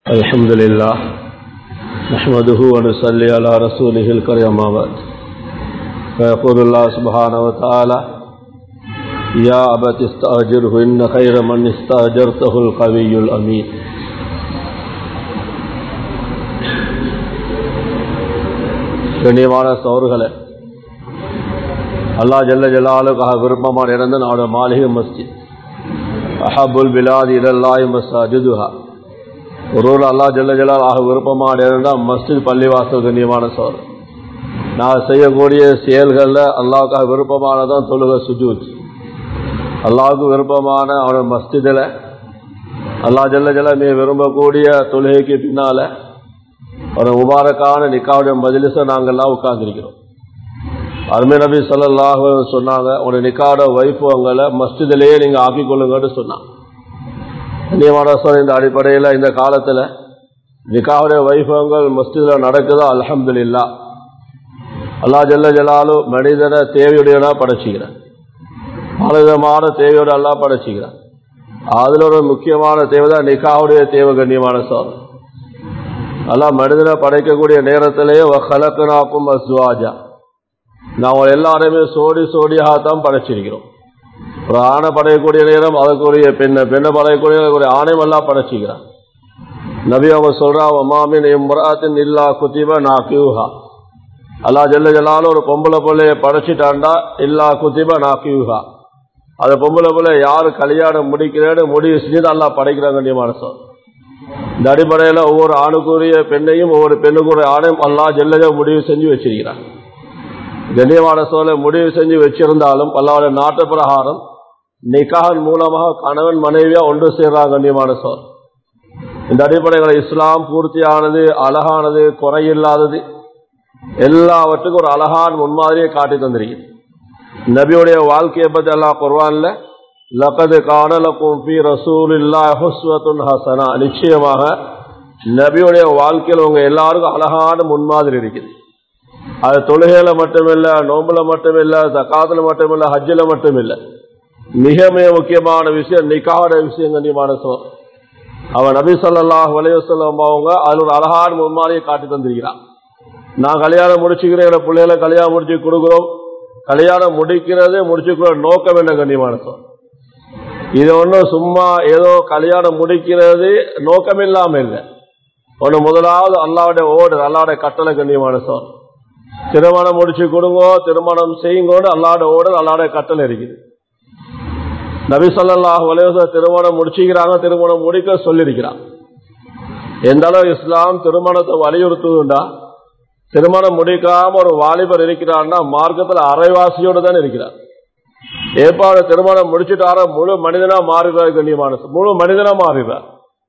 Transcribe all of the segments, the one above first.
الحمد لله نحمده ونصلي على رسوله الكريم بعد فيقول الله سبحانه وتعالى يا أبت استأجره إن خير من استأجرته القوي الأمين கண்ணியமான சோறுகளை அல்லா ஜல்ல ஜலாலுக்காக விருப்பமான இறந்த நாடு மாளிகை மஸ்ஜித் அஹபுல் பிலாத் இதல்லாய் மஸ்ஜிதுஹா ஒரு ஊர் அல்லா ஜல்ல ஜலால் ஆக விருப்பமான இருந்தால் மஸ்ஜித் பள்ளிவாசல் கண்ணியமான சோறு நான் செய்யக்கூடிய செயல்களில் அல்லாவுக்காக விருப்பமானதான் தொழுக சுஜூத் அல்லாவுக்கு விருப்பமான அவனோட மஸ்ஜிதில் அல்லா ஜல்ல ஜல நீ விரும்பக்கூடிய தொழுகைக்கு பின்னால் ஒரு முபாரக்கான நிக்காவுடைய மஜிலிஸை நாங்கள்லாம் உட்கார்ந்துருக்கிறோம் அருமை நபி சொல்லாஹ் சொன்னாங்க உங்களுடைய நிக்காவோட வைஃப் அவங்கள மஸ்ஜிதிலேயே நீங்கள் ஆக்கிக் கொள்ளுங்கன்னு சொன்னாங்க கண்ணியமான சொல் இந்த அடிப்படையில் இந்த காலத்தில் நிக்காவுடைய வைபவங்கள் மஸ்ஜிதில் நடக்குதோ அலமது இல்லா அல்லா ஜல்ல ஜலாலு மனிதனை தேவையுடையனா படைச்சிக்கிறேன் பலவிதமான தேவையோடு அல்லா படைச்சிக்கிறேன் அதில் ஒரு முக்கியமான தேவை தான் நிக்காவுடைய தேவை கண்ணியமான சொல் அல்லா மனிதனை படைக்கக்கூடிய நேரத்திலேயே கலக்கனாக்கும் அஸ்வாஜா நாம் எல்லாருமே சோடி சோடியாகத்தான் படைச்சிருக்கிறோம் ஒரு ஆணை படையக்கூடிய நேரம் அதுக்குரிய பெண்ணை பெண்ணை படையக்கூடிய ஒரு ஆணையம் எல்லாம் படைச்சிக்கிறான் நபி அவங்க சொல்றா மாமின் இம்ராத்தின் இல்லா குத்திப நான் கியூஹா அல்லா ஜல்ல ஜல்லாலும் ஒரு பொம்பளை பிள்ளைய படைச்சிட்டாண்டா இல்லா குத்திப நான் கியூஹா அந்த பொம்பளை பிள்ளை யாரு கல்யாணம் முடிக்கிறேன்னு முடிவு செஞ்சு அல்லா படைக்கிறாங்க கண்டியமான சொல் இந்த அடிப்படையில் ஒவ்வொரு ஆணுக்குரிய பெண்ணையும் ஒவ்வொரு பெண்ணுக்குரிய ஆணையம் அல்லா ஜல்லஜ முடிவு செஞ்சு வச்சிருக்கிறான் கண்ணியமான சோலை முடிவு செஞ்சு வச்சிருந்தாலும் அல்லாவோட நாட்டு பிரகாரம் நிகான் மூலமாக கணவன் மனைவியா ஒன்று சேர்றாங்க கண்ணியமான சோல் இந்த அடிப்படைகளை இஸ்லாம் பூர்த்தியானது அழகானது குறையில்லாதது எல்லாவற்றுக்கும் ஒரு அழகான முன்மாதிரியை காட்டி தந்திருக்கிறது நபியுடைய வாழ்க்கையை பற்றி எல்லாம் குர்வான்ல லகது காணலக்கும் பி ரசூல் இல்லா ஹுஸ்வத்துன் ஹசனா நிச்சயமாக நபியுடைய வாழ்க்கையில் உங்க எல்லாருக்கும் அழகான முன்மாதிரி இருக்குது அது தொழுகையில மட்டுமில்ல நோம்புல மட்டுமில்ல தக்காத்துல மட்டுமில்ல ஹஜ்ஜில மட்டுமில்ல மிக மிக முக்கியமான விஷயம் நிக்காட விஷயம் கண்ணியமான சோ அவன் நபி சொல்லாஹ் வலையுசல்லம் அவங்க அதில் ஒரு அழகான முன்மாதிரியை காட்டி தந்திருக்கிறான் நான் கல்யாணம் முடிச்சுக்கிறேன் என் பிள்ளைகளை கல்யாணம் முடிச்சு கொடுக்குறோம் கல்யாணம் முடிக்கிறது முடிச்சுக்கிற நோக்கம் என்ன கண்ணியமான சோ இது ஒன்றும் சும்மா ஏதோ கல்யாணம் முடிக்கிறது நோக்கம் இல்லாம இல்லை ஒன்று முதலாவது அல்லாவுடைய ஓடு அல்லாவுடைய கட்டளை கண்ணியமான சோர் திருமணம் முடிச்சு கொடுங்கோ திருமணம் செய்யுங்கோன்னு அல்லாட ஓடு அல்லாட கட்டளை இருக்குது நபி சொல்லாஹ் வலைவச திருமணம் முடிச்சுக்கிறாங்க திருமணம் முடிக்க சொல்லியிருக்கிறான் எந்த அளவு இஸ்லாம் திருமணத்தை வலியுறுத்துதுண்டா திருமணம் முடிக்காம ஒரு வாலிபர் இருக்கிறான்னா மார்க்கத்தில் அரைவாசியோடு தான் இருக்கிறார் ஏற்பாடு திருமணம் முடிச்சுட்டார முழு மனிதனா மாறுகிறார் கண்ணியமான முழு மனிதனா மாறுகிறார்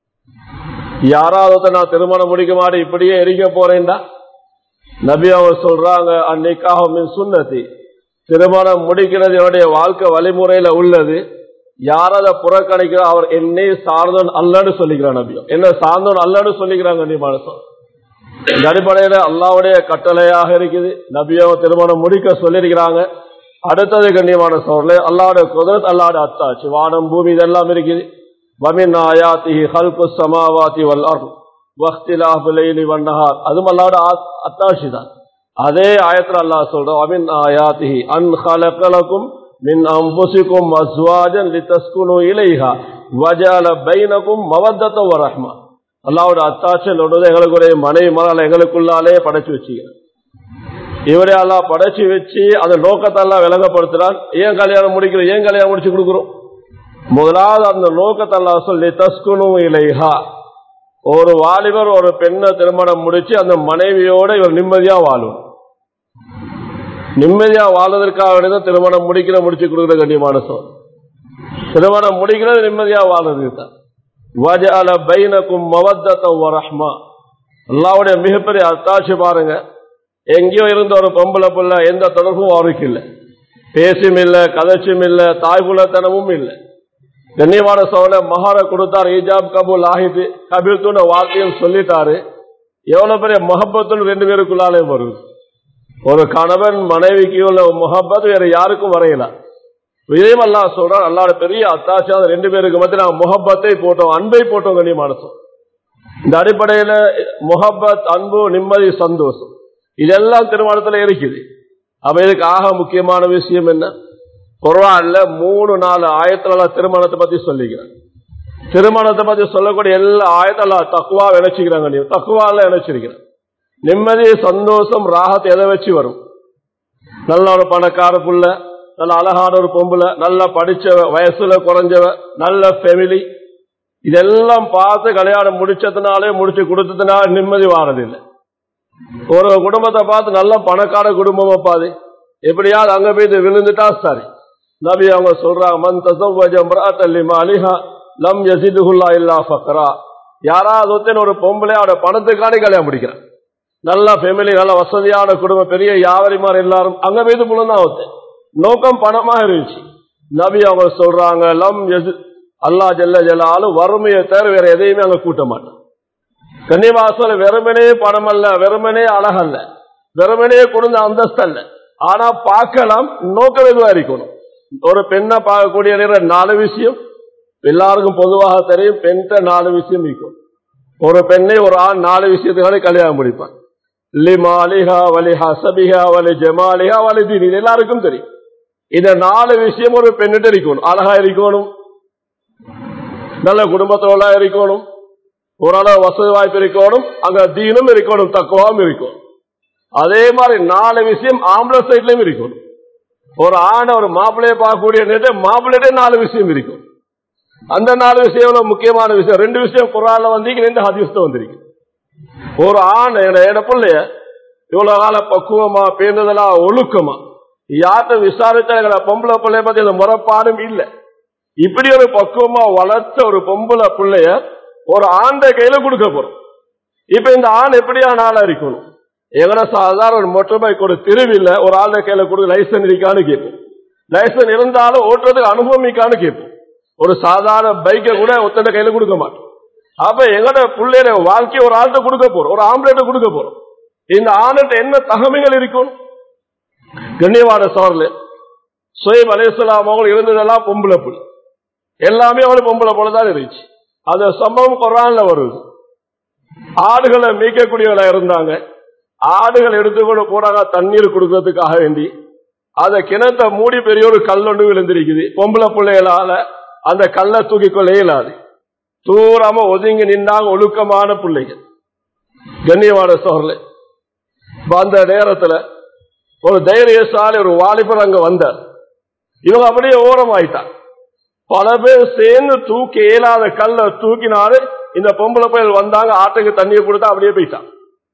யாராவது நான் திருமணம் முடிக்க மாட்டேன் இப்படியே எரிக்க போறேன்டா நபி அவர் சொல்றாங்க அன்னைக்காக மின் சுண்ணத்தி திருமணம் முடிக்கிறது என்னுடைய வாழ்க்கை வழிமுறையில உள்ளது யாராத புறக்கணிக்கிறோம் அவர் என்னை சார்ந்தவன் அல்லன்னு சொல்லிக்கிறான் நபியோ என்ன சார்ந்தவன் அல்லன்னு சொல்லிக்கிறாங்க நீ மனசம் இந்த அடிப்படையில அல்லாவுடைய கட்டளையாக இருக்குது நபியோ திருமணம் முடிக்க சொல்லியிருக்கிறாங்க அடுத்தது கண்ணியமான சோழர்களே அல்லாவுடைய குதிரத் அல்லாவுடைய அத்தாச்சு வானம் பூமி இதெல்லாம் இருக்குது வமின் ஆயாத்திஹி ஹல்கு சமாவாத்தி வல் அருள் அதுவும் அல்லாவோட அத்தாட்சி தான் அதே ஆயத்தில் அல்லாஹ் சொல்றோம் அமின் ஆயாத்திஹி அன் ஹலகலக்கும் மின் அம்புசிக்கும் அஸ்வாஜன் லித்தஸ்குனு இலைஹா வஜால பைனக்கும் மவத்தத்த ஒரு ரஹ்மா அல்லாவோட அத்தாட்சல் ஒன்று எங்களுக்கு ஒரு மனைவி மனால் எங்களுக்குள்ளாலே படைச்சு வச்சுக்கிறேன் இவரே எல்லாம் படைச்சு வச்சு அந்த நோக்கத்தெல்லாம் விலகப்படுத்துறான் ஏன் கல்யாணம் முடிக்கிறோம் ஏன் கல்யாணம் முடிச்சு கொடுக்குறோம் முதலாவது அந்த நோக்கத்தெல்லாம் சொல்லி தஸ்குனு இலைஹா ஒரு வாலிபர் ஒரு பெண்ணை திருமணம் முடிச்சு அந்த மனைவியோட இவர் நிம்மதியா வாழும் நிம்மதியா வாழ்வதற்காக வேண்டியதான் திருமணம் முடிக்கிற முடிச்சு கொடுக்குற கண்ணியமான சொல் திருமணம் முடிக்கிறது நிம்மதியா வாழ்றது தான் வஜால பைனக்கும் மவத்தம் வரஹ்மா அல்லாவுடைய மிகப்பெரிய அத்தாட்சி பாருங்க எங்கேயோ இருந்த ஒரு பொம்பளை பிள்ளை எந்த தொடர்பும் அவருக்கு இல்லை பேசும் இல்லை கதைச்சும் இல்லை தாய்புலத்தனமும் இல்லை கண்ணியமான சோழ மகார கொடுத்தார் ஈஜாப் கபூல் ஆகிட்டு கபில் தூண்ட வார்த்தையும் சொல்லிட்டாரு எவ்வளவு பெரிய முகப்பத்துள் ரெண்டு பேருக்குள்ளாலே வருது ஒரு கணவன் மனைவிக்கு உள்ள முகப்பத் வேற யாருக்கும் வரையல இதையும் அல்லா சொல்றான் அல்லாட பெரிய அத்தாட்சி ரெண்டு பேருக்கு மத்திய நாங்கள் முகப்பத்தை போட்டோம் அன்பை போட்டோம் கண்ணியமான சொல் இந்த அடிப்படையில முகப்பத் அன்பு நிம்மதி சந்தோஷம் இதெல்லாம் திருமணத்துல இருக்குது அப்ப இதுக்கு ஆக முக்கியமான விஷயம் என்ன குர்ஆன்ல மூணு நாலு ஆயத்துல திருமணத்தை பத்தி சொல்லிக்கிறேன் திருமணத்தை பத்தி சொல்லக்கூடிய எல்லா ஆயத்தல்ல தக்குவா இணைச்சிக்கிறாங்க நீ தக்குவால இணைச்சிருக்கிறேன் நிம்மதி சந்தோஷம் ராகத்தை எதை வச்சு வரும் நல்ல ஒரு பணக்கார புள்ள நல்ல அழகான ஒரு பொம்புல நல்லா படிச்சவ வயசுல குறைஞ்சவ நல்ல ஃபெமிலி இதெல்லாம் பார்த்து கல்யாணம் முடிச்சதுனாலே முடிச்சு கொடுத்ததுனால நிம்மதி வாரதில்லை ஒரு குடும்பத்தை பார்த்து நல்ல பணக்கார குடும்பமா பாது எப்படியாவது அங்க போய் இது விழுந்துட்டா சரி நபி அவங்க சொல்றாங்க மன் தசவ்வஜ இம்ராஅத்தன் லிமாலிஹா லம் யஸிதுஹுல்லா இல்லா ஃபக்ரா யாராவது ஒருத்தன் ஒரு பொம்பளை அவட பணத்துக்காண்டி கல்யாணம் முடிக்கிறான் நல்ல ஃபேமிலி நல்ல வசதியான குடும்பம் பெரிய வியாபாரிமார் எல்லாரும் அங்க போய் புலந்தான் ஒருத்தன் நோக்கம் பணமா இருந்துச்சு நபி அவங்க சொல்றாங்க லம் யஸி அல்லா ஜல்ல ஜலாலும் வறுமையை தவிர வேற எதையுமே அங்க கூட்ட மாட்டான் கன்னிவாசல் வெறுமனே பணம் அல்ல வெறுமனே அழகல்ல வெறுமனே குடும்ப அந்தஸ்து அல்ல ஆனா பார்க்கலாம் நோக்கம் எதுவா இருக்கணும் ஒரு பெண்ணை பார்க்கக்கூடிய நேரம் நாலு விஷயம் எல்லாருக்கும் பொதுவாக தெரியும் பெண்கிட்ட நாலு விஷயம் இருக்கும் ஒரு பெண்ணை ஒரு ஆண் நாலு விஷயத்துக்காக கல்யாணம் முடிப்பான் லி மாலிஹா வலி ஹசபிஹா வலி ஜமாலிஹா வலி தீனி இது எல்லாருக்கும் தெரியும் இந்த நாலு விஷயம் ஒரு பெண்ணிட்ட இருக்கணும் அழகா இருக்கணும் நல்ல குடும்பத்தோட இருக்கணும் ஓரளவு வசதி வாய்ப்பு இருக்கணும் அங்க தீனும் இருக்கணும் தக்குவாவும் இருக்கும் அதே மாதிரி நாலு விஷயம் ஆம்பளை சைட்லயும் இருக்கணும் ஒரு ஆணை ஒரு மாப்பிள்ளைய பார்க்கக்கூடிய நேரத்தை மாப்பிள்ளையிட்டே நாலு விஷயம் இருக்கும் அந்த நாலு விஷயம் முக்கியமான விஷயம் ரெண்டு விஷயம் குரான்ல வந்து ரெண்டு ஹதீஸ்ல வந்திருக்கு ஒரு ஆண் என பிள்ளைய இவ்வளவு கால பக்குவமா பேர்ந்ததெல்லாம் ஒழுக்கமா யார்கிட்ட விசாரிச்சா பொம்பளை பிள்ளைய பத்தி அந்த முறப்பாடும் இல்லை இப்படி ஒரு பக்குவமா வளர்த்த ஒரு பொம்பளை பிள்ளைய ஒரு ஆண்ட கையில கொடுக்க போறோம் இப்ப இந்த ஆண் எப்படியான ஆளா இருக்கணும் எங்கன சாதாரண ஒரு மோட்டர் பைக் ஒரு தெருவில் ஒரு ஆண்ட கையில கொடுக்க லைசன்ஸ் இருக்கான்னு கேட்போம் லைசன்ஸ் இருந்தாலும் ஓட்டுறதுக்கு அனுபவம் இருக்கான்னு கேட்போம் ஒரு சாதாரண பைக்கை கூட ஒத்தனை கையில கொடுக்க மாட்டோம் அப்ப எங்கட பிள்ளைய வாழ்க்கையை ஒரு ஆள்கிட்ட கொடுக்க போறோம் ஒரு ஆம்பளைட்ட கொடுக்க போறோம் இந்த ஆணுட்ட என்ன தகமைகள் இருக்கும் கண்ணியவாட சோர்ல சுயம் அலேசலாம் அவங்க இருந்ததெல்லாம் பொம்பளை புல் எல்லாமே அவளை பொம்பளை போலதான் இருந்துச்சு அந்த சம்பவம் குரான்ல வருது ஆடுகளை மீட்கக்கூடியவளா இருந்தாங்க ஆடுகள் எடுத்துக்கொண்டு போனாங்க தண்ணீர் கொடுக்கறதுக்காக வேண்டி அந்த கிணத்தை மூடி பெரிய ஒரு கல் ஒன்று விழுந்திருக்குது பொம்பளை பிள்ளைகளால அந்த கல்லை தூக்கி கொள்ள இயலாது தூராம ஒதுங்கி நின்றாங்க ஒழுக்கமான பிள்ளைகள் கண்ணியமான சோழல அந்த நேரத்துல ஒரு தைரியசாலி ஒரு வாலிபர் அங்க வந்தார் இவங்க அப்படியே ஓரம் ஆயிட்டான் பல பேர் சேர்ந்து தூக்கி இயலாத கல்ல தூக்கினாரு இந்த பொம்பளை பயல் வந்தாங்க ஆட்டுக்கு தண்ணியை கொடுத்தா அப்படியே போயிட்டான்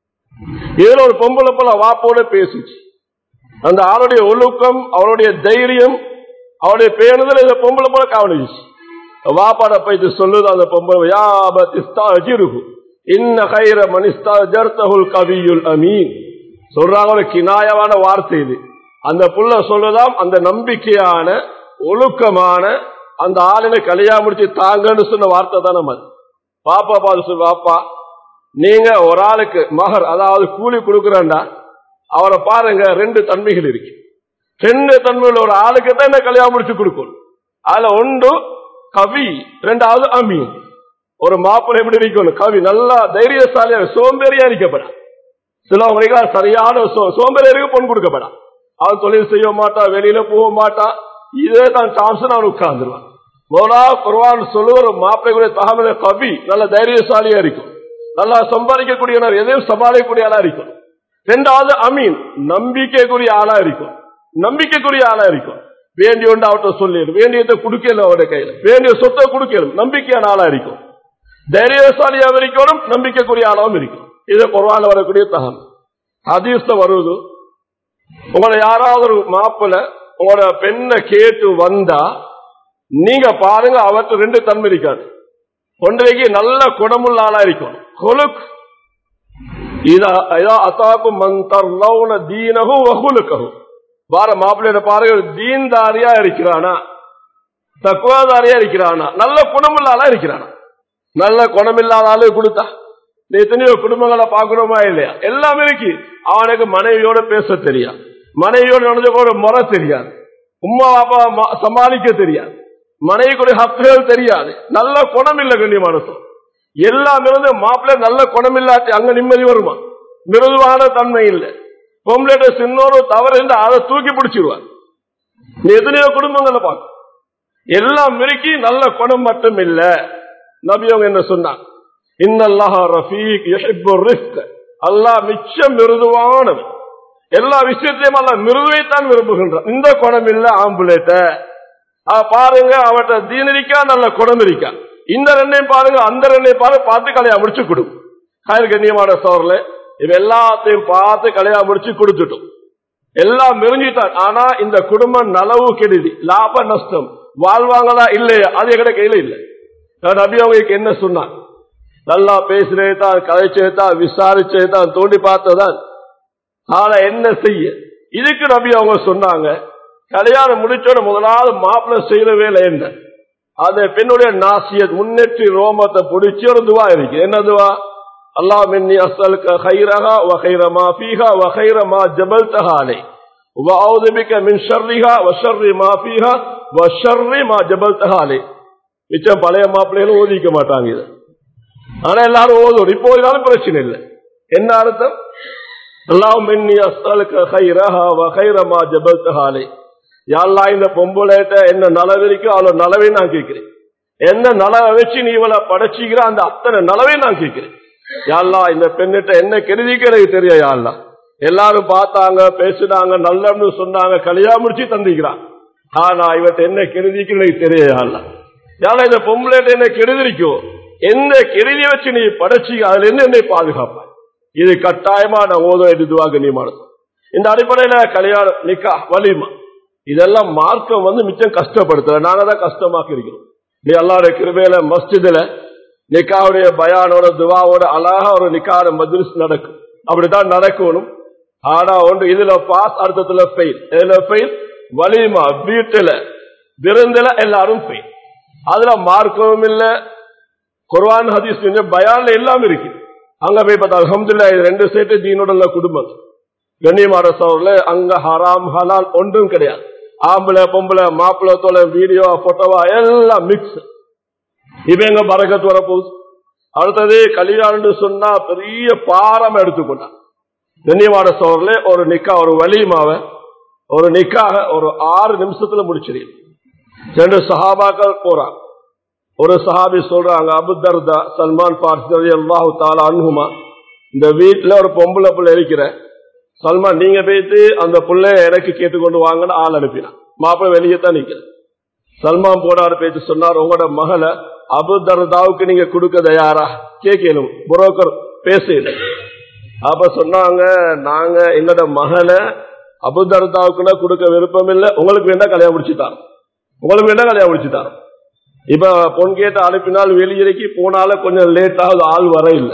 இதுல ஒரு பொம்பளை போல வாப்போட பேசிச்சு அந்த ஆளுடைய ஒழுக்கம் அவருடைய தைரியம் அவருடைய பேணுதல் இந்த பொம்பளை போல கவனிச்சு வாப்பாட போயிட்டு சொல்லுது அந்த பொம்பளை யாபத்திஸ்தாஜிருகு இன்ன கைர மனிஸ்தா ஜர்த்தகுல் கவியுல் அமீன் சொல்றாங்க ஒரு கினாயமான வார்த்தை இது அந்த புள்ள சொல்லுதாம் அந்த நம்பிக்கையான ஒழுக்கமான அந்த ஆளுனை கல்யாணம் முடிச்சு தாங்கன்னு சொன்ன வார்த்தை தான் நம்ம பாப்பா பார்த்து சொல்லு பாப்பா நீங்க ஒரு ஆளுக்கு மகர் அதாவது கூலி கொடுக்குறேன்டா அவரை பாருங்க ரெண்டு தன்மைகள் இருக்கு ரெண்டு தன்மையில் ஒரு ஆளுக்கு தான் என்ன கல்யாணம் முடிச்சு கொடுக்கணும் அதுல ஒன்று கவி ரெண்டாவது அமீன் ஒரு மாப்பிள்ளை எப்படி இருக்கணும் கவி நல்லா தைரியசாலியா சோம்பேறியா இருக்கப்படா சிலவங்களுக்கு சரியான சோம்பேறியருக்கு பொண்ணு கொடுக்கப்படா அவன் தொழில் செய்ய மாட்டா வெளியில போக மாட்டா இதே தான் சான்ஸ் அவன் உட்கார்ந்துருவான் மோலா குர்வான் சொல்லுவார் மாப்பிள்ளைக்குரிய தகவல கவி நல்ல தைரியசாலியா இருக்கும் நல்லா சம்பாதிக்கக்கூடிய எதையும் சமாளிக்கக்கூடிய ஆளா இருக்கும் ரெண்டாவது அமீன் நம்பிக்கைக்குரிய ஆளா இருக்கும் நம்பிக்கைக்குரிய ஆளா இருக்கும் வேண்டிய ஒன்று அவர்கிட்ட சொல்லிடும் வேண்டியதை கொடுக்கல அவருடைய கையில வேண்டிய சொத்தை கொடுக்கலும் நம்பிக்கையான ஆளா இருக்கும் தைரியசாலியா இருக்கணும் நம்பிக்கைக்குரிய ஆளாவும் இருக்கும் இது குர்வான வரக்கூடிய தகவல் ஹதீஸ்ல வருவது உங்களை யாராவது ஒரு மாப்பிள்ள உங்களோட பெண்ணை கேட்டு வந்தா நீங்க பாருங்க அவர்கிட்ட ரெண்டு தன்மை இருக்காது ஒன்றைக்கு நல்ல குணமுள்ள ஆளா இருக்கும் கொலுக் அத்தாக்கும் மந்தர்லவுன தீனகும் வகுலுக்கவும் வார மாப்பிள்ளையோட பாருங்க தீன்தாரியா இருக்கிறானா தக்குவாதாரியா இருக்கிறானா நல்ல குணமுள்ள ஆளா இருக்கிறானா நல்ல குணமில்லாத ஆளு கொடுத்தா எத்தனையோ குடும்பங்களை பாக்குறோமா இல்லையா எல்லாமே இருக்கு அவனுக்கு மனைவியோட பேச தெரியாது மனைவியோட நடந்து கூட முறை தெரியாது உமா பாப்பா சமாளிக்க தெரியாது மனைவி கூட ஹக்குகள் தெரியாது நல்ல குணம் இல்லை கண்ணியமான சொல் எல்லாம் இருந்து மாப்பிள்ளை நல்ல குணம் இல்லாட்டி அங்க நிம்மதி வருமா மிருதுவான தன்மை இல்லை பொம்பளைட்ட சின்னோரு தவறு இருந்து அதை தூக்கி பிடிச்சிருவார் நீ எத்தனையோ குடும்பங்களை பார்க்க எல்லாம் மிருக்கி நல்ல குணம் மட்டும் இல்ல நபி அவங்க என்ன சொன்னாங்க இன்னல்லாஹ ரஃபீக் யுஹிப்பு ரிஃப்க் அல்லாஹ் மிச்சம் மிருதுவானவன் எல்லா விஷயத்தையும் அல்ல மிருதுவைத்தான் விரும்புகின்றான் இந்த குணம் இல்ல ஆம்புலேட்ட பாருங்க அவட்ட தீனரிக்கா நல்ல குணம் இருக்கா இந்த ரெண்டையும் பாருங்க அந்த ரெண்டையும் பாருங்க பார்த்து கலையா முடிச்சு கொடு கயிறு கண்ணியமான சோர்ல இவ எல்லாத்தையும் பார்த்து கலையா முடிச்சு கொடுத்துட்டோம் எல்லாம் மெரிஞ்சிட்டான் ஆனா இந்த குடும்பம் நலவு கெடுதி லாப நஷ்டம் வாழ்வாங்களா இல்லையா அது எங்கட கையில இல்லை நான் நபி அவங்களுக்கு என்ன சொன்னான் நல்லா பேசுறே தான் கதைச்சே தான் விசாரிச்சே தான் தோண்டி பார்த்ததான் ஆனா என்ன செய்ய இதுக்கு நபி அவங்க சொன்னாங்க கல்யாணம் முடிச்சோட முதலாவது மாப்பிள்ளை செய்யற வேலை என்ன அந்த பெண்ணுடைய நாசிய முன்னேற்றி ரோமத்தை பிடிச்சி ஒரு துவா இருக்கு என்ன துவா அல்லாஹ் மின்னி அஸ்அலுக கைரஹா வ கைர மா ஃபீஹா வ கைர மா ஜபல்தஹா அலை வ அஊது பிக மின் ஷர்ரிஹா வ ஷர்ரி மா ஃபீஹா வ ஷர்ரி மா ஜபல்தஹா அலை மிச்சம் பழைய மாப்பிள்ளைகளும் ஓதிக்க மாட்டாங்க இது ஆனா எல்லாரும் ஓதும் இப்போ ஓதினாலும் பிரச்சனை இல்லை என்ன அர்த்தம் அல்லாஹ் மின்னி அஸ்அலுக கைரஹா வ கைர மா ஜபல்தஹா அலை யாழ்லா இந்த பொம்பளைட்ட என்ன நலவு இருக்கோ அவ்வளவு நலவை நான் கேட்கிறேன் என்ன நலவை வச்சு நீ இவளை படைச்சிக்கிற அந்த அத்தனை நலவை நான் கேட்கிறேன் யாழ்லா இந்த பெண்ணிட்ட என்ன கெடுதிக்கு எனக்கு தெரிய யாழ்லா எல்லாரும் பார்த்தாங்க பேசினாங்க நல்லன்னு சொன்னாங்க கல்யா முடிச்சு தந்திக்கிறான் ஆனா இவட்ட என்ன கெடுதிக்கு எனக்கு தெரிய யாழ்லா யாழா இந்த பொம்பளைட்ட என்ன கெடுதிருக்கோ எந்த கெடுதி வச்சு நீ படைச்சி அதுல என்ன என்னை பாதுகாப்பாய் இது கட்டாயமா நான் ஓத இதுவாக நீ மனசு இந்த அடிப்படையில கல்யாணம் நிக்கா வலிமா இதெல்லாம் மார்க்கம் வந்து மிச்சம் கஷ்டப்படுத்தல நாங்க தான் கஷ்டமாக்கி இருக்கிறோம் நீ எல்லாருடைய கிருபையில மஸ்ஜிதுல நிக்காவுடைய பயானோட துவாவோட அழகா ஒரு நிக்காட மஜ்லிஸ் நடக்கும் அப்படித்தான் நடக்கணும் ஆனா ஒன்று இதுல பாஸ் அர்த்தத்துல ஃபெயில் இதுல ஃபெயில் வலிமா வீட்டுல விருந்துல எல்லாரும் ஃபெயில் அதுல மார்க்கமும் இல்ல குர்வான் ஹதீஸ் பயான்ல எல்லாம் இருக்கு அங்க போய் பார்த்தா அலமதுல்லா இது ரெண்டு சேர்த்து தீனோட குடும்பம் கண்ணியமான சோர்ல அங்க ஹராம் ஹலால் ஒன்றும் கிடையாது ஆம்பளை பொம்பளை மாப்பிள்ளை தோலை வீடியோ போட்டோவா எல்லாம் மிக்ஸ் இப்ப எங்க பறக்கத்து வரப்போகுது அடுத்தது கல்யாணம் சொன்னா பெரிய பாரம் எடுத்துக்கொண்டான் கண்ணியமான சோர்ல ஒரு நிக்கா ஒரு வலிமாவ ஒரு நிக்காக ஒரு ஆறு நிமிஷத்துல முடிச்சிருக்கேன் ரெண்டு சஹாபாக்கள் போறாங்க ஒரு சஹாபி சொல்றாங்க அபுதர்தா சல்மான் பார்சி அல்லாஹு தாலா அன்ஹுமா இந்த வீட்டுல ஒரு பொம்பளை பிள்ளை இருக்கிற சல்மான் நீங்க போயிட்டு அந்த பிள்ளைய எனக்கு கேட்டுக்கொண்டு வாங்கன்னு ஆள் அனுப்பினான் மாப்பிள்ளை வெளியே தான் நிக்கிறேன் சல்மான் போனாரு பேச்சு சொன்னார் உங்களோட மகளை அபுதர்தாவுக்கு நீங்க கொடுக்க தயாரா கேட்கணும் புரோக்கர் பேசல அப்ப சொன்னாங்க நாங்க எங்களோட மகளை அபுதர்தாவுக்குன்னா கொடுக்க விருப்பம் இல்லை உங்களுக்கு வேண்டாம் கல்யாணம் முடிச்சுட்டார் உங்களுக்கு வேண்டாம் கல்யாணம் முடிச்சுட்டார் இப்ப பொன் கேட்டு அனுப்பினால் வெளியிறக்கி போனால கொஞ்சம் லேட் ஆகுது ஆள் வர இல்லை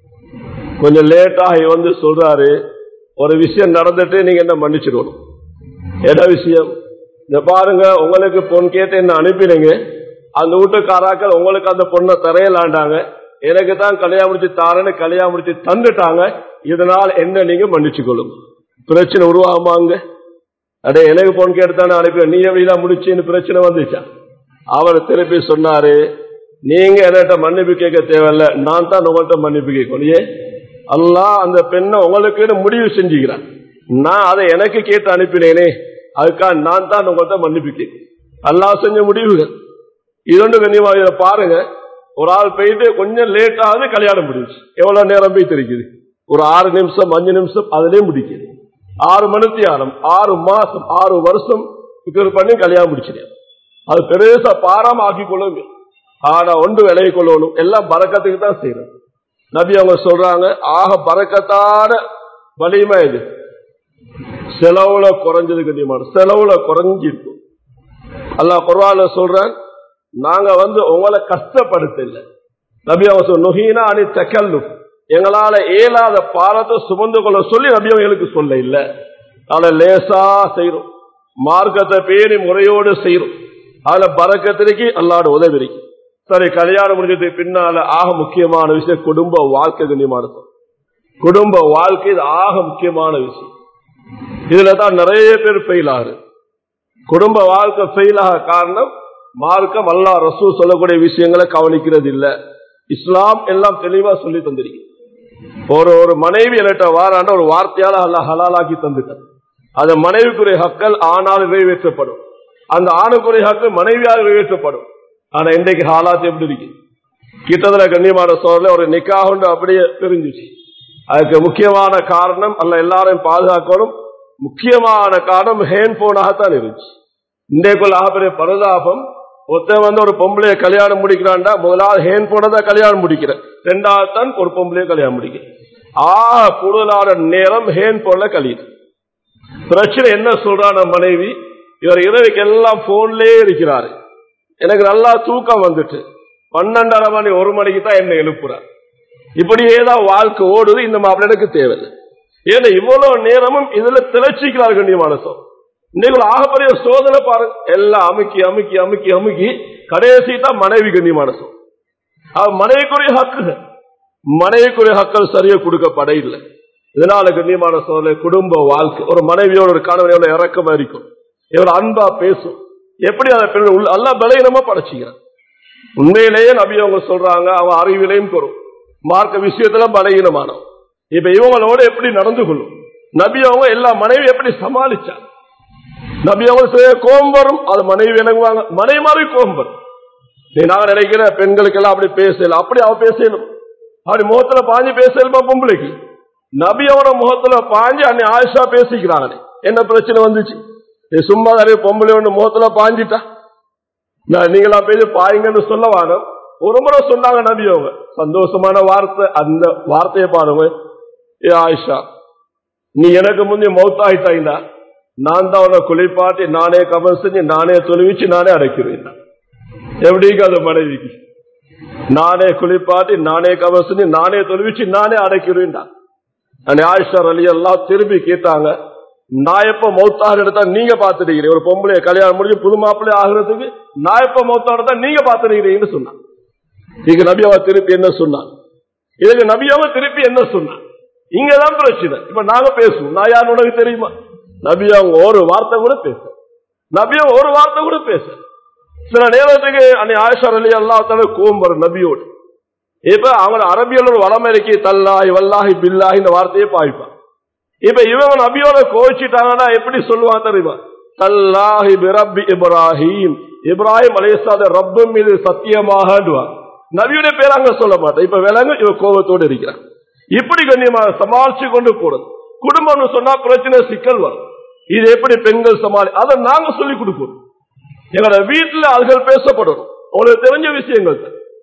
கொஞ்சம் லேட்டாக வந்து சொல்றாரு ஒரு விஷயம் நடந்துட்டு நீங்க என்ன மன்னிச்சிடணும் என்ன விஷயம் இந்த பாருங்க உங்களுக்கு பொன் கேட்டு என்ன அனுப்பிடுங்க அந்த வீட்டுக்காராக்கள் உங்களுக்கு அந்த பொண்ணை தரையலாண்டாங்க எனக்கு தான் கல்யாணம் முடிச்சு தாரன்னு கல்யாணம் முடிச்சு தந்துட்டாங்க இதனால் என்ன நீங்க மன்னிச்சு கொள்ளுங்க பிரச்சனை உருவாகுமாங்க அடே எனக்கு பொன் கேட்டு தானே அனுப்பி நீ எப்படிலாம் முடிச்சுன்னு பிரச்சனை வந்துச்சா அவர் திருப்பி சொன்னாரு நீங்க என்கிட்ட மன்னிப்பு கேட்க தேவையில்ல நான் தான் உங்கள்கிட்ட மன்னிப்பு கேட்கணும் ஏன் அல்லா அந்த பெண்ணை உங்களுக்கு முடிவு செஞ்சுக்கிறான் நான் அதை எனக்கு கேட்டு அனுப்பினேனே அதுக்காக நான் தான் உங்கள்கிட்ட மன்னிப்பு கேட்கிறேன் அல்லா செஞ்ச முடிவுகள் இதொன்று கண்ணியமா இதை பாருங்க ஒரு ஆள் போயிட்டு கொஞ்சம் லேட் ஆகுது கல்யாணம் முடிச்சு எவ்வளவு நேரம் போய் தெரிக்குது ஒரு ஆறு நிமிஷம் அஞ்சு நிமிஷம் அதுலயே முடிக்குது ஆறு மணித்தி ஆரம் ஆறு மாசம் ஆறு வருஷம் இது பண்ணி கல்யாணம் முடிச்சிட்டேன் அது பெருசா பாராம ஆக்கி கொள்ளவும் ஆனா ஒன்று விலகி கொள்ளணும் எல்லாம் பறக்கத்துக்கு தான் செய்யணும் நபி அவங்க சொல்றாங்க ஆக பறக்கத்தான வலிமை இது செலவுல குறைஞ்சது கண்டிப்பான செலவுல குறைஞ்சிருக்கும் அல்லாஹ் குர்வால சொல்றேன் நாங்க வந்து உங்களை கஷ்டப்படுத்த இல்லை நபி அவங்க சொல் நுகீனா அணி தக்கல்லு எங்களால இயலாத பாரத்தை சுமந்து கொள்ள சொல்லி நபி அவங்களுக்கு சொல்ல இல்லை அதை லேசா செய்யறோம் மார்க்கத்தை பேணி முறையோடு செய்யறோம் அதுல பறக்கத்திற்கு அல்லாட உதவி இருக்கு சரி கல்யாணம் முடிஞ்சதுக்கு பின்னால ஆக முக்கியமான விஷயம் குடும்ப வாழ்க்கை கண்ணியமானது குடும்ப வாழ்க்கை இது ஆக முக்கியமான விஷயம் இதுல தான் நிறைய பேர் ஃபெயில் ஆகுது குடும்ப வாழ்க்கை ஃபெயில் ஆக காரணம் மார்க்கம் அல்லா ரசூ சொல்லக்கூடிய விஷயங்களை கவனிக்கிறது இல்ல இஸ்லாம் எல்லாம் தெளிவா சொல்லி தந்திருக்கு ஒரு ஒரு மனைவி என்கிட்ட வாராண்ட ஒரு வார்த்தையால அல்ல ஹலாலாக்கி தந்துட்டார் அந்த மனைவிக்குரிய ஹக்கள் ஆனால் நிறைவேற்றப்படும் அந்த ஆணுக்குரிய ஹக்கு மனைவியால் நிறைவேற்றப்படும் ஆனா இன்றைக்கு ஹாலாத் எப்படி இருக்கு கிட்டத்தட்ட கண்ணியமான சோழல ஒரு நிக்காக உண்டு அப்படியே பிரிஞ்சுச்சு அதுக்கு முக்கியமான காரணம் அல்ல எல்லாரையும் பாதுகாக்கணும் முக்கியமான காரணம் ஹேண்ட் போனாகத்தான் இருந்துச்சு இன்றைக்குள்ள ஆகப்பெரிய பரதாபம் ஒருத்தன் வந்து ஒரு பொம்பளைய கல்யாணம் முடிக்கிறான்டா முதலாவது ஹேண்ட் போனை தான் கல்யாணம் முடிக்கிறேன் ரெண்டாவது தான் ஒரு பொம்பளைய கல்யாணம் முடிக்கிறேன் ஆ கூடுதலான நேரம் ஹேண்ட் போன்ல கழியுது பிரச்சனை என்ன சொல்றான மனைவி இவர் இரவுக்கு எல்லாம் போன்லயே இருக்கிறாரு எனக்கு நல்லா தூக்கம் வந்துட்டு பன்னெண்டரை மணி ஒரு மணிக்கு தான் என்ன எழுப்புறார் இப்படியே தான் வாழ்க்கை ஓடுது இந்த மாப்பிள்ளனுக்கு தேவையில்லை ஏன்னா இவ்வளவு நேரமும் இதுல திளைச்சிக்கிறார் கண்ணியமான சோம் நீங்கள் ஆகப்பெரிய சோதனை பாருங்க எல்லாம் அமுக்கி அமுக்கி அமுக்கி அமுக்கி கடைசி தான் மனைவி கண்ணியமான சோம் மனைவிக்குரிய ஹக்குகள் மனைவிக்குரிய ஹக்கள் சரியா கொடுக்கப்பட இல்லை இதனால கண்ணியமான சோதனை குடும்ப வாழ்க்கை ஒரு மனைவியோட ஒரு கணவன் எவ்வளவு இறக்கமா இருக்கும் எவ்வளவு அன்பா பேசும் எப்படி அதை பெண் உள்ள அல்லா பலகீனமா படைச்சிக்கிறான் உண்மையிலேயே நபி அவங்க சொல்றாங்க அவன் அறிவிலையும் பெறும் மார்க்க விஷயத்துல பலகீனமானவன் இப்ப இவங்களோட எப்படி நடந்து கொள்ளும் நபி அவங்க எல்லா மனைவி எப்படி சமாளிச்சாங்க நபி அவங்க கோபம் வரும் அது மனைவி இணங்குவாங்க மனைவி மாதிரி கோபம் வரும் நீ நான் நினைக்கிற பெண்களுக்கு எல்லாம் அப்படி பேசல அப்படி அவ பேசணும் அப்படி முகத்துல பாஞ்சு பேசலுமா பொம்பளைக்கு நபி அவன முகத்துல பாஞ்சு அன்னை ஆயுஷா பேசிக்கிறாங்க என்ன பிரச்சனை வந்துச்சு நீ சும்மா நிறைய பொம்பளை ஒண்ணு முகத்துல பாஞ்சிட்டா நான் நீங்களா பேசி பாயுங்கன்னு சொல்ல வாரம் ஒரு முறை சொன்னாங்க நபி அவங்க சந்தோஷமான வார்த்தை அந்த வார்த்தையை பாருங்க ஏ ஆயிஷா நீ எனக்கு முந்தைய மௌத்தாயிட்டாயினா நான் தான் உன்னை குளிப்பாட்டி நானே கமல் செஞ்சு நானே தொழுவிச்சு நானே அடைக்கிறேன் எப்படிங்க அது மனைவிக்கு நானே குளிப்பாட்டி நானே கமல் செஞ்சு நானே தொழுவிச்சு நானே அடைக்கிறேன்டா ஆயிஷா அலி எல்லாம் திரும்பி கேட்டாங்க நான் எப்ப மௌத்தாக எடுத்தா நீங்க பாத்துட்டீங்க ஒரு பொம்பளைய கல்யாணம் முடிஞ்சு புது மாப்பிள்ளை ஆகுறதுக்கு நான் எப்ப மௌத்தாக எடுத்தா நீங்க பாத்துட்டீங்கன்னு சொன்னான் இங்க நபியாவா திருப்பி என்ன சொன்னான் இதுக்கு நபியாவா திருப்பி என்ன சொன்னான் இங்கதான் பிரச்சனை இப்ப நாங்க பேசுவோம் நான் யார் உனக்கு தெரியுமா நபியாங்க ஒரு வார்த்தை கூட பேச நபியா ஒரு வார்த்தை கூட பேச சில நேரத்துக்கு அன்னை ஆயிஷா அலி அல்லா கோம் வரும் நபியோடு இப்ப அவன் அரபியல் ஒரு வளமரிக்கை தல்லாஹி வல்லாஹி பில்லாஹி இந்த வார்த்தையை பாய்ப்பான் இப்ப இவன் நபியோட கோச்சிட்டாங்கன்னா எப்படி சொல்லுவான் தெரியுமா தல்லாஹி பிரபி இப்ராஹிம் இப்ராஹிம் அலேசாத ரப்பம் மீது சத்தியமாக நபியுடைய பேர் அங்க சொல்ல மாட்டேன் இப்ப விலங்கு இவ கோபத்தோடு இருக்கிறான் இப்படி கண்ணியமாக சமாளிச்சு கொண்டு போறது குடும்பம்னு சொன்னா பிரச்சனை சிக்கல் வரும் இது எப்படி பெண்கள் சமாளி அதை நாங்க சொல்லி கொடுக்கணும் எங்களோட வீட்டுல அதுகள் பேசப்படணும் உங்களுக்கு தெரிஞ்ச விஷயங்கள்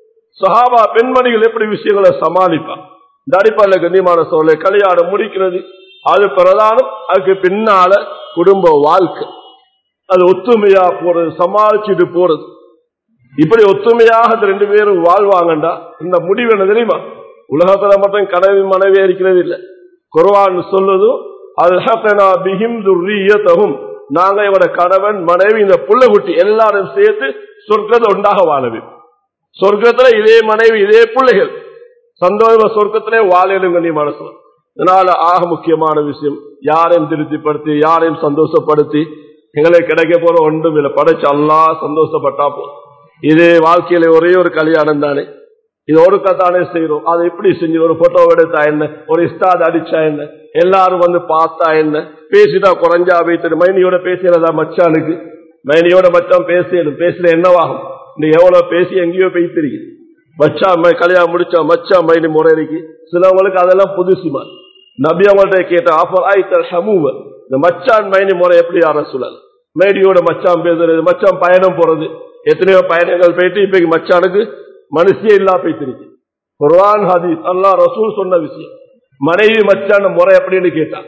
சஹாபா பெண்மணிகள் எப்படி விஷயங்களை சமாளிப்பா இந்த அடிப்படையில் கண்ணியமான சோழலை கல்யாணம் முடிக்கிறது அது பிரதானம் அதுக்கு பின்னால குடும்ப வாழ்க்கை அது ஒத்துமையா போறது சமாளிச்சுட்டு போறது இப்படி ஒத்துமையாக இந்த ரெண்டு பேரும் வாழ்வாங்கண்டா இந்த முடிவு என்ன தெரியுமா உலகத்துல மட்டும் கனவி மனைவி இருக்கிறது இல்லை குர்வான் சொல்லுதும் அல்ஹனா பிஹிம் துர்ரியத்தகும் நாங்க இவட கணவன் மனைவி இந்த புள்ள குட்டி எல்லாரும் சேர்த்து சொர்க்கத்தை உண்டாக வாழவே சொர்க்கத்துல இதே மனைவி இதே பிள்ளைகள் சந்தோஷ சொர்க்கத்திலே வாழையிலும் கண்ணிய மனசு இதனால ஆக முக்கியமான விஷயம் யாரையும் திருப்திப்படுத்தி யாரையும் சந்தோஷப்படுத்தி எங்களுக்கு கிடைக்க போற ஒன்றும் இல்லை படைச்சு அல்லா சந்தோஷப்பட்டா போதும் இது வாழ்க்கையில ஒரே ஒரு கல்யாணம் தானே இது ஒருக்கத்தானே செய்யறோம் அதை எப்படி செஞ்சு ஒரு போட்டோ எடுத்தா என்ன ஒரு இஸ்தாத் அடிச்சா என்ன எல்லாரும் வந்து பார்த்தா என்ன பேசிட்டா குறைஞ்சா வைத்து மைனியோட பேசுறதா மச்சானுக்கு மைனியோட மச்சான் பேசணும் பேசுற என்னவாகும் நீ எவ்வளவு பேசி எங்கேயோ பேசிருக்கு மச்சா கல்யாணம் முடிச்சா மச்சா மைனி முறை இருக்கு சிலவங்களுக்கு அதெல்லாம் புதுசுமா நபி அவங்கள்ட்ட கேட்ட ஆஃபர் ஆயிட்டல் ஹமூவ இந்த மச்சான் மைனி முறை எப்படி யார சொல்லல மேடியோட மச்சான் பேசுறது மச்சான் பயணம் போறது எத்தனையோ பயணங்கள் போயிட்டு இப்ப மச்சானுக்கு மனுஷியே இல்லா போயிட்டு குர்வான் ஹதீஸ் அல்லா ரசூல் சொன்ன விஷயம் மனைவி மச்சான் முறை எப்படின்னு கேட்டான்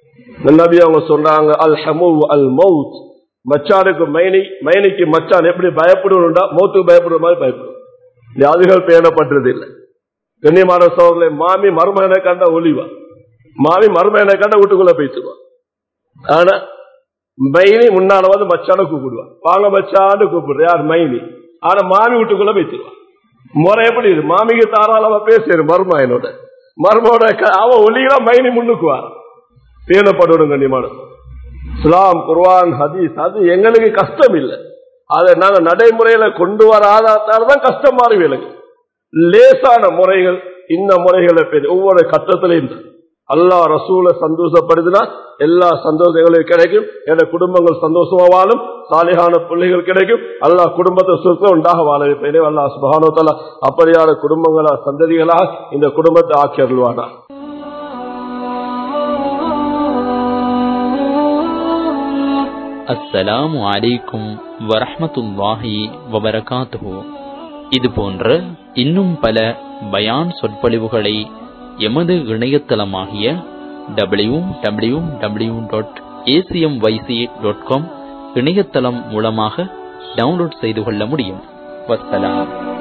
நபி அவங்க சொல்றாங்க அல் ஹமூ அல் மவுத் மச்சானுக்கு மைனி மைனிக்கு மச்சான் எப்படி பயப்படுவா மௌத்துக்கு பயப்படுற மாதிரி பயப்படும் யாதுகள் பேணப்பட்டது இல்லை கண்ணியமான சோழர்களை மாமி மருமகனை கண்ட ஒளிவா மாமி மருமகனை கண்ட வீட்டுக்குள்ள போயிட்டுருவா ஆனா மைனி முன்னால வந்து மச்சான கூப்பிடுவா வாங்க மச்சான்னு கூப்பிடுற யார் மைனி ஆனா மாமி வீட்டுக்குள்ள போயிட்டுருவா முறை எப்படி இது மாமிக்கு தாராளமா பேசுற மருமகனோட மருமோட அவன் ஒளிகளா மைனி முன்னுக்குவா பேணப்படும் கண்ணியமான இஸ்லாம் குர்வான் ஹதீஸ் அது எங்களுக்கு கஷ்டம் இல்லை அதை நாங்க நடைமுறையில கொண்டு வராதான் தான் கஷ்டம் மாறி விலகு லேசான முறைகள் இந்த முறைகளை பேர் ஒவ்வொரு கட்டத்திலையும் அல்லா ரசூலை சந்தோஷப்படுத்தினா எல்லா சந்தோஷங்களும் கிடைக்கும் என குடும்பங்கள் சந்தோஷமா வாழும் சாலிகான பிள்ளைகள் கிடைக்கும் அல்லா குடும்பத்தை சுருக்கம் உண்டாக வாழ வைப்பேனே அல்லா சுபானோத்தலா அப்படியான குடும்பங்களா சந்ததிகளாக இந்த குடும்பத்தை ஆக்கி அருள்வானா அஸ்ஸலாமு அலைக்கும் வரஹ்மத்துல்லாஹி வபரகாத்துஹு இது போன்ற இன்னும் பல பயான் சொற்பொழிவுகளை எமது இணையதளமாகிய W W W dot ACM YC dot com இணையதளம் மூலமாக டவுன்லோட் செய்து கொள்ள முடியும் வஸ்ஸலாம்